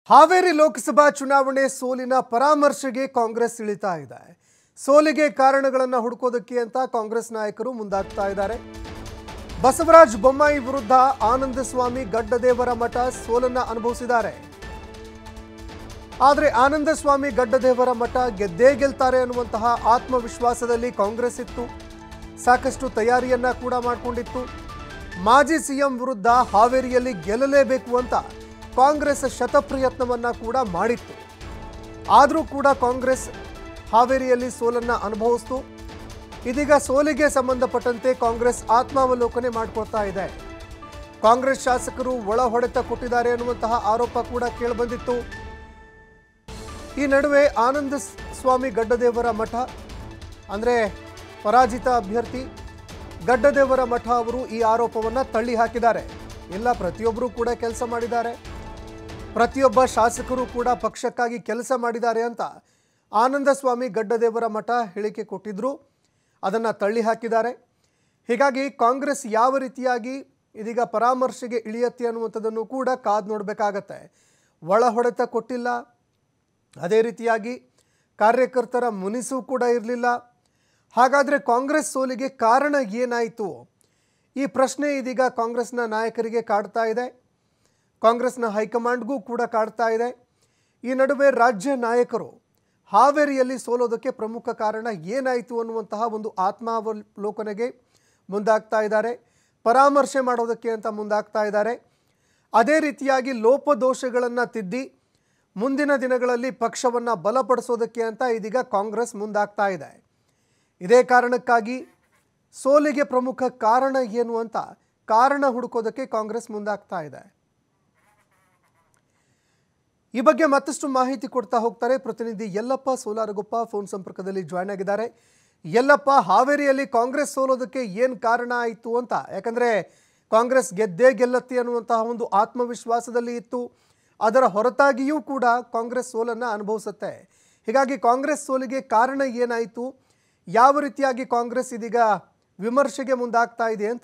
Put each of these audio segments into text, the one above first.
ಹಾವೇರಿ ಲೋಕಸಭಾ ಚುನಾವಣೆ ಸೋಲಿನ ಪರಾಮರ್ಶೆಗೆ ಕಾಂಗ್ರೆಸ್ ಇಳಿತಾ ಇದೆ ಸೋಲಿಗೆ ಕಾರಣಗಳನ್ನು ಹುಡುಕೋದಕ್ಕೆ ಅಂತ ಕಾಂಗ್ರೆಸ್ ನಾಯಕರು ಮುಂದಾಗ್ತಾ ಇದ್ದಾರೆ ಬಸವರಾಜ ಬೊಮ್ಮಾಯಿ ವಿರುದ್ಧ ಆನಂದ ಸ್ವಾಮಿ ಗಡ್ಡದೇವರ ಮಠ ಸೋಲನ್ನ ಅನುಭವಿಸಿದ್ದಾರೆ ಆದರೆ ಆನಂದ ಸ್ವಾಮಿ ಗಡ್ಡದೇವರ ಮಠ ಗೆದ್ದೇ ಗೆಲ್ತಾರೆ ಅನ್ನುವಂತಹ ಆತ್ಮವಿಶ್ವಾಸದಲ್ಲಿ ಕಾಂಗ್ರೆಸ್ ಇತ್ತು ಸಾಕಷ್ಟು ತಯಾರಿಯನ್ನ ಕೂಡ ಮಾಡಿಕೊಂಡಿತ್ತು ಮಾಜಿ ಸಿಎಂ ವಿರುದ್ಧ ಹಾವೇರಿಯಲ್ಲಿ ಗೆಲ್ಲಲೇಬೇಕು ಅಂತ ಕಾಂಗ್ರೆಸ್ ಶತಪ್ರಯತ್ನವನ್ನ ಕೂಡ ಮಾಡಿತ್ತು ಆದರೂ ಕೂಡ ಕಾಂಗ್ರೆಸ್ ಹಾವೇರಿಯಲ್ಲಿ ಸೋಲನ್ನ ಅನುಭವಿಸ್ತು ಇದೀಗ ಸೋಲಿಗೆ ಸಂಬಂಧಪಟ್ಟಂತೆ ಕಾಂಗ್ರೆಸ್ ಆತ್ಮಾವಲೋಕನೆ ಮಾಡ್ಕೊಳ್ತಾ ಇದೆ ಕಾಂಗ್ರೆಸ್ ಶಾಸಕರು ಒಳ ಹೊಡೆತ ಕೊಟ್ಟಿದ್ದಾರೆ ಅನ್ನುವಂತಹ ಆರೋಪ ಕೂಡ ಕೇಳಿಬಂದಿತ್ತು ಈ ನಡುವೆ ಆನಂದ ಸ್- ಸ್ವಾಮಿ ಗಡ್ಡದೇವರ ಮಠ ಅಂದರೆ ಪರಾಜಿತ ಅಭ್ಯರ್ಥಿ ಗಡ್ಡದೇವರ ಮಠ ಅವರು ಈ ಆರೋಪವನ್ನು ತಳ್ಳಿ ಹಾಕಿದ್ದಾರೆ ಇಲ್ಲ ಪ್ರತಿಯೊಬ್ಬರು ಕೂಡ ಕೆಲಸ ಮಾಡಿದ್ದಾರೆ ಪ್ರತಿಯೊಬ್ಬ ಶಾಸಕರು ಕೂಡ ಪಕ್ಷಕ್ಕಾಗಿ ಕೆಲಸ ಮಾಡಿದ್ದಾರೆ ಅಂತ ಆನಂದ ಸ್ವಾಮಿ ಗಡ್ಡದೇವರ ಮಠ ಹೇಳಿಕೆ ಕೊಟ್ಟಿದ್ರು ಅದನ್ನು ತಳ್ಳಿ ಹಾಕಿದ್ದಾರೆ ಹೀಗಾಗಿ ಕಾಂಗ್ರೆಸ್ ಯಾವ ರೀತಿಯಾಗಿ ಇದೀಗ ಪರಾಮರ್ಶೆಗೆ ಇಳಿಯತ್ತೆ ಅನ್ನುವಂಥದ್ದನ್ನು ಕೂಡ ಕಾದು ನೋಡಬೇಕಾಗತ್ತೆ ಒಳ ಹೊಡೆತ ಕೊಟ್ಟಿಲ್ಲ ಅದೇ ರೀತಿಯಾಗಿ ಕಾರ್ಯಕರ್ತರ ಮುನಿಸು ಕೂಡ ಇರಲಿಲ್ಲ ಹಾಗಾದರೆ ಕಾಂಗ್ರೆಸ್ ಸೋಲಿಗೆ ಕಾರಣ ಏನಾಯಿತು ಈ ಪ್ರಶ್ನೆ ಇದೀಗ ಕಾಂಗ್ರೆಸ್ನ ನಾಯಕರಿಗೆ ಕಾಡ್ತಾ ಇದೆ ಕಾಂಗ್ರೆಸ್ನ ಹೈಕಮಾಂಡ್ಗೂ ಕೂಡ ಕಾಡ್ತಾ ಇದೆ ಈ ನಡುವೆ ರಾಜ್ಯ ನಾಯಕರು ಹಾವೇರಿಯಲ್ಲಿ ಸೋಲೋದಕ್ಕೆ ಪ್ರಮುಖ ಕಾರಣ ಏನಾಯಿತು ಅನ್ನುವಂತಹ ಒಂದು ಆತ್ಮಾವಲೋಕನೆಗೆ ಮುಂದಾಗ್ತಾ ಇದ್ದಾರೆ ಪರಾಮರ್ಶೆ ಮಾಡೋದಕ್ಕೆ ಅಂತ ಮುಂದಾಗ್ತಾ ಇದ್ದಾರೆ ಅದೇ ರೀತಿಯಾಗಿ ಲೋಪದೋಷಗಳನ್ನು ತಿದ್ದಿ ಮುಂದಿನ ದಿನಗಳಲ್ಲಿ ಪಕ್ಷವನ್ನು ಬಲಪಡಿಸೋದಕ್ಕೆ ಅಂತ ಇದೀಗ ಕಾಂಗ್ರೆಸ್ ಮುಂದಾಗ್ತಾ ಇದೆ ಇದೇ ಕಾರಣಕ್ಕಾಗಿ ಸೋಲಿಗೆ ಪ್ರಮುಖ ಕಾರಣ ಏನು ಅಂತ ಕಾರಣ ಹುಡುಕೋದಕ್ಕೆ ಕಾಂಗ್ರೆಸ್ ಮುಂದಾಗ್ತಾ ಇದೆ ಈ ಬಗ್ಗೆ ಮತ್ತಷ್ಟು ಮಾಹಿತಿ ಕೊಡ್ತಾ ಹೋಗ್ತಾರೆ ಪ್ರತಿನಿಧಿ ಯಲ್ಲಪ್ಪ ಸೋಲಾರಗೊಪ್ಪ ಫೋನ್ ಸಂಪರ್ಕದಲ್ಲಿ ಜಾಯ್ನ್ ಆಗಿದ್ದಾರೆ ಯಲ್ಲಪ್ಪ ಹಾವೇರಿಯಲ್ಲಿ ಕಾಂಗ್ರೆಸ್ ಸೋಲೋದಕ್ಕೆ ಏನು ಕಾರಣ ಆಯಿತು ಅಂತ ಯಾಕಂದರೆ ಕಾಂಗ್ರೆಸ್ ಗೆದ್ದೇ ಗೆಲ್ಲತ್ತೆ ಅನ್ನುವಂತಹ ಒಂದು ಆತ್ಮವಿಶ್ವಾಸದಲ್ಲಿ ಇತ್ತು ಅದರ ಹೊರತಾಗಿಯೂ ಕೂಡ ಕಾಂಗ್ರೆಸ್ ಸೋಲನ್ನು ಅನುಭವಿಸುತ್ತೆ ಹೀಗಾಗಿ ಕಾಂಗ್ರೆಸ್ ಸೋಲಿಗೆ ಕಾರಣ ಏನಾಯಿತು ಯಾವ ರೀತಿಯಾಗಿ ಕಾಂಗ್ರೆಸ್ ಇದೀಗ ವಿಮರ್ಶೆಗೆ ಮುಂದಾಗ್ತಾ ಇದೆ ಅಂತ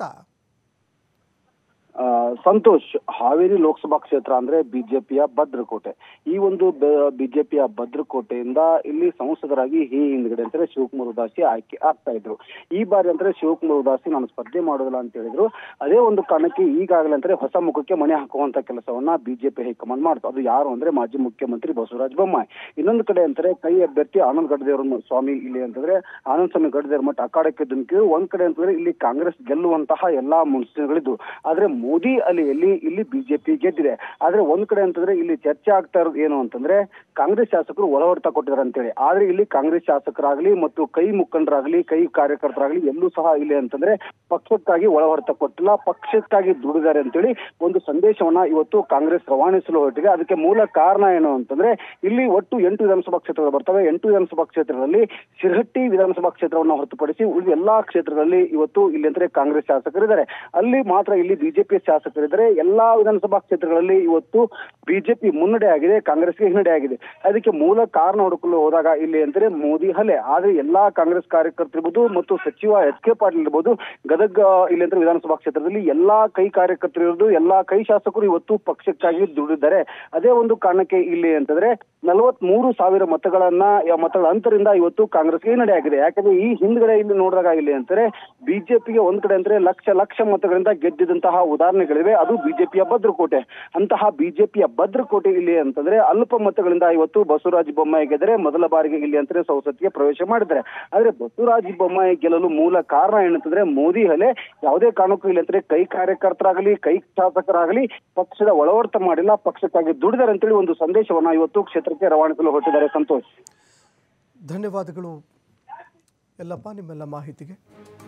ಆ, ಸಂತೋಷ್ ಹಾವೇರಿ ಲೋಕಸಭಾ ಕ್ಷೇತ್ರ ಅಂದ್ರೆ ಬಿಜೆಪಿಯ ಭದ್ರಕೋಟೆ ಈ ಒಂದು ಬಿಜೆಪಿಯ ಭದ್ರಕೋಟೆಯಿಂದ ಇಲ್ಲಿ ಸಂಸದರಾಗಿ ಈ ಹಿಂದ್ಗಡೆ ಅಂತಾರೆ ಶಿವಕುಮಾರ್ ಉದಾಸಿ ಆಯ್ಕೆ ಆಗ್ತಾ ಇದ್ರು ಈ ಬಾರಿ ಅಂದ್ರೆ ಶಿವಕುಮಾರ್ ಉದಾಸಿ ನಾನು ಸ್ಪರ್ಧೆ ಮಾಡೋದಿಲ್ಲ ಅಂತ ಹೇಳಿದ್ರು ಅದೇ ಒಂದು ಕಾರಣಕ್ಕೆ ಈಗಾಗಲೇ ಅಂದ್ರೆ ಹೊಸ ಮುಖಕ್ಕೆ ಮಣೆ ಹಾಕುವಂತ ಕೆಲಸವನ್ನ ಬಿಜೆಪಿ ಹೈಕಮಾಂಡ್ ಮಾಡ್ತು ಅದು ಯಾರು ಅಂದ್ರೆ ಮಾಜಿ ಮುಖ್ಯಮಂತ್ರಿ ಬಸವರಾಜ ಬೊಮ್ಮಾಯಿ ಇನ್ನೊಂದು ಕಡೆ ಅಂತಾರೆ ಕೈ ಅಭ್ಯರ್ಥಿ ಆನಂದ್ ಗಡ್ದೇವ್ರ ಸ್ವಾಮಿ ಇಲ್ಲಿ ಅಂತಂದ್ರೆ ಆನಂದ್ ಸ್ವಾಮಿ ಗಡ್ದೇವ್ರ ಮಠ ಅಖಾಡಕ್ಕೆ ಧುಮುಕಿದ್ರು ಒಂದ್ ಕಡೆ ಅಂತಂದ್ರೆ ಇಲ್ಲಿ ಕಾಂಗ್ರೆಸ್ ಗೆಲ್ಲುವಂತಹ ಎಲ್ಲಾ ಮುನ್ಸೂಚನೆಗಳಿದ್ದು ಆದ್ರೆ ಮೋದಿ ಅಲೆಯಲ್ಲಿ ಇಲ್ಲಿ ಬಿಜೆಪಿ ಗೆದ್ದಿದೆ ಆದ್ರೆ ಒಂದ್ ಕಡೆ ಅಂತಂದ್ರೆ ಇಲ್ಲಿ ಚರ್ಚೆ ಆಗ್ತಾ ಇರೋದು ಏನು ಅಂತಂದ್ರೆ ಕಾಂಗ್ರೆಸ್ ಶಾಸಕರು ಒಳ ಹೊಡೆತ ಕೊಟ್ಟಿದ್ದಾರೆ ಅಂತೇಳಿ ಆದ್ರೆ ಇಲ್ಲಿ ಕಾಂಗ್ರೆಸ್ ಶಾಸಕರಾಗ್ಲಿ ಮತ್ತು ಕೈ ಮುಖಂಡರಾಗ್ಲಿ ಕೈ ಕಾರ್ಯಕರ್ತರಾಗ್ಲಿ ಎಲ್ಲೂ ಸಹ ಇಲ್ಲಿ ಅಂತಂದ್ರೆ ಪಕ್ಷಕ್ಕಾಗಿ ಒಳ ಹೊಡೆತ ಕೊಟ್ಟಿಲ್ಲ ಪಕ್ಷಕ್ಕಾಗಿ ದುಡಿದಾರೆ ಅಂತೇಳಿ ಒಂದು ಸಂದೇಶವನ್ನ ಇವತ್ತು ಕಾಂಗ್ರೆಸ್ ರವಾನಿಸಲು ಹೊರಟಿದೆ ಅದಕ್ಕೆ ಮೂಲ ಕಾರಣ ಏನು ಅಂತಂದ್ರೆ ಇಲ್ಲಿ ಒಟ್ಟು ಎಂಟು ವಿಧಾನಸಭಾ ಕ್ಷೇತ್ರಗಳು ಬರ್ತವೆ ಎಂಟು ವಿಧಾನಸಭಾ ಕ್ಷೇತ್ರಗಳಲ್ಲಿ ಶಿರಹಟ್ಟಿ ವಿಧಾನಸಭಾ ಕ್ಷೇತ್ರವನ್ನು ಹೊರತುಪಡಿಸಿ ಉಳಿದ ಎಲ್ಲಾ ಕ್ಷೇತ್ರಗಳಲ್ಲಿ ಇವತ್ತು ಇಲ್ಲಿ ಅಂದ್ರೆ ಕಾಂಗ್ರೆಸ್ ಶಾಸಕರಿದ್ದಾರೆ ಅಲ್ಲಿ ಮಾತ್ರ ಇಲ್ಲಿ ಬಿಜೆಪಿ ಶಾಸಕರಿದ್ದಾರೆ ಎಲ್ಲಾ ವಿಧಾನಸಭಾ ಕ್ಷೇತ್ರಗಳಲ್ಲಿ ಇವತ್ತು ಬಿಜೆಪಿ ಮುನ್ನಡೆ ಆಗಿದೆ ಕಾಂಗ್ರೆಸ್ಗೆ ಹಿನ್ನಡೆ ಆಗಿದೆ ಅದಕ್ಕೆ ಮೂಲ ಕಾರಣ ಹುಡುಕಲು ಹೋದಾಗ ಇಲ್ಲಿ ಅಂದ್ರೆ ಮೋದಿ ಹಲೆ ಆದ್ರೆ ಎಲ್ಲಾ ಕಾಂಗ್ರೆಸ್ ಕಾರ್ಯಕರ್ತರಿರ್ಬೋದು ಮತ್ತು ಸಚಿವ ಎಚ್ ಕೆ ಪಾಟೀಲ್ ಇರ್ಬೋದು ಗದಗ ಇಲ್ಲಿ ಅಂದ್ರೆ ವಿಧಾನಸಭಾ ಕ್ಷೇತ್ರದಲ್ಲಿ ಎಲ್ಲಾ ಕೈ ಕಾರ್ಯಕರ್ತರು ಇರೋದು ಎಲ್ಲಾ ಕೈ ಶಾಸಕರು ಇವತ್ತು ಪಕ್ಷಕ್ಕಾಗಿ ದುಡಿದಿದ್ದಾರೆ ಅದೇ ಒಂದು ಕಾರಣಕ್ಕೆ ಇಲ್ಲಿ ಅಂತಂದ್ರೆ ನಲವತ್ ಮೂರು ಸಾವಿರ ಮತಗಳನ್ನ ಯ- ಮತಗಳ ಅಂತರಿಂದ ಇವತ್ತು ಕಾಂಗ್ರೆಸ್ಗೆ ಹಿನ್ನಡೆ ಆಗಿದೆ ಯಾಕಂದ್ರೆ ಈ ಹಿಂದ್ಗಡೆ ಇಲ್ಲಿ ನೋಡಿದಾಗ ಇಲ್ಲಿ ಅಂತಾರೆ ಬಿಜೆಪಿಗೆ ಒಂದ್ ಕಡೆ ಅಂದ್ರೆ ಲಕ್ಷ ಲಕ್ಷ ಮತಗಳಿಂದ ಗೆದ್ದಿದಂತಹ ಉದಾಹರಣೆಗಳಿವೆ ಅದು ಬಿಜೆಪಿಯ ಭದ್ರಕೋಟೆ ಅಂತಹ ಬಿಜೆಪಿಯ ಭದ್ರಕೋಟೆ ಇಲ್ಲಿ ಅಂತಂದ್ರೆ ಅಲ್ಪ ಮತಗಳಿಂದ ಇವತ್ತು ಬಸವರಾಜ ಬೊಮ್ಮಾಯಿ ಗೆದ್ರೆ ಮೊದಲ ಬಾರಿಗೆ ಇಲ್ಲಿ ಅಂತಾರೆ ಸಂಸತ್ಗೆ ಪ್ರವೇಶ ಮಾಡಿದ್ದಾರೆ ಆದ್ರೆ ಬಸವರಾಜ ಬೊಮ್ಮಾಯಿ ಗೆಲ್ಲಲು ಮೂಲ ಕಾರಣ ಏನಂತಂದ್ರೆ ಮೋದಿ ಹಲೆ ಯಾವುದೇ ಕಾರಣಕ್ಕೂ ಇಲ್ಲಿ ಅಂದ್ರೆ ಕೈ ಕಾರ್ಯಕರ್ತರಾಗಲಿ ಕೈ ಶಾಸಕರಾಗಲಿ ಪಕ್ಷದ ಒಳವರ್ತ ಮಾಡಿಲ್ಲ ಪಕ್ಷಕ್ಕಾಗಿ ದುಡಿದಾರೆ ಅಂತೇಳಿ ಒಂದು ಸಂದೇಶವನ್ನ ಇವತ್ತು ಕ್ಷೇತ್ರಕ್ಕೆ ರವಾನಿಸಲು ಹೊರಟಿದ್ದಾರೆ ಸಂತೋಷ್ ಧನ್ಯವಾದಗಳು ಎಲ್ಲಪ್ಪ ನಿಮ್ಮೆಲ್ಲ ಮಾಹಿತಿಗೆ